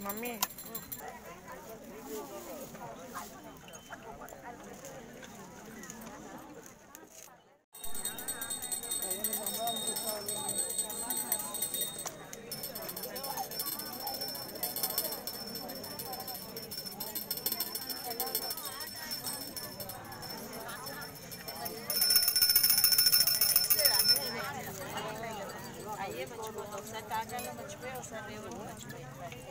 mummy అయ్యే మర్చిపోతాం ఒకసారి కాకాలో మర్చిపోయి ఒకసారి రేవులో మర్చిపోయి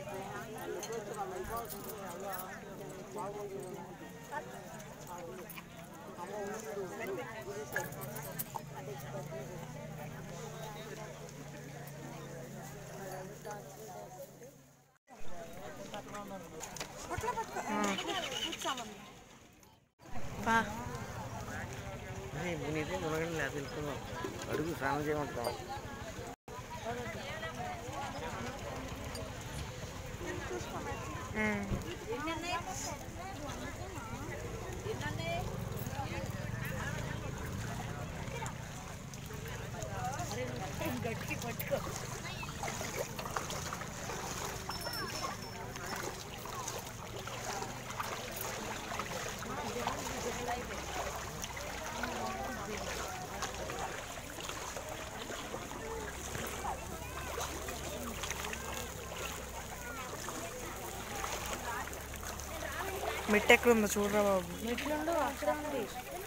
బా మునిగితే మునగండి లేదు వెళ్తున్నాం అడుగు స్నానం చేయమంటాం మిట్ట ఎక్కడ ఉందో చూడరా బాబు మెట్లుండు అక్కడ ఉంది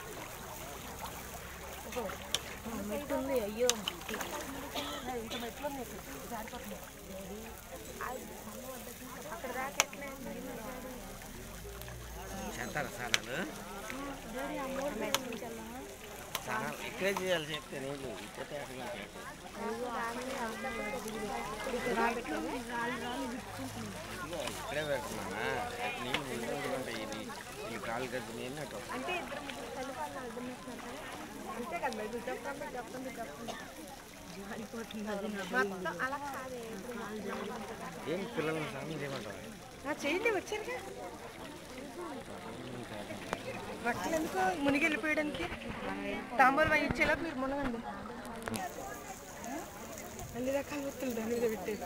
ఇదిగో, ఆ, మెట్టు ఉంది అయ్యో ఇంత మెట్లు ఉంది జారిపోతుంది అక్కడ దాకా ఎట్లా చేస్తారా స్నానాలు స్నానాలు ఇక్కడే చేయాలి చెప్తే నేను ఇక్కడే అక్కడ ఇదిగో ఇక్కడే పెడుతున్నానా నీళ్ళు నీళ్ళు ఉంటాయి ఇది ఈ కాలు కట్టి నేను అటు అంటే ఇద్దరు ముగ్గురు కలిపి వాళ్ళు అర్థం చేస్తున్నారు కదా అంతే కదా మరి ఇటు చెప్పండి ఇటు చెప్పండి ఇటు చెప్పండి మొత్తం అలా కాదే ఇప్పుడు ఏం పిల్లల్ని స్నానం చేయమంటారు ఆ, చేయండి వచ్చారు బట్టలు ఎందుకు మునిగి వెళ్ళిపోయడానికి తాంబూలు వేయించేలా మీరు మునగండి అన్ని రకాల వస్తువులు దాని మీద పెట్టేది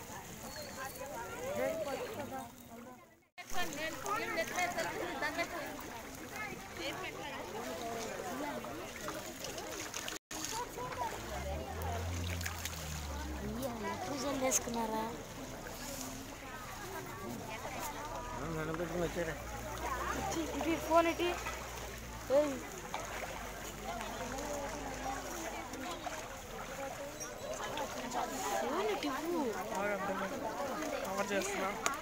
పూజలు చేసుకున్నారా మనం పెట్టుకుని వచ్చారా ఇది ఫోన్ ఇటీ ఫోన్ ఇటు బాగా అర్థమైంది కవర్ చేస్తున్నా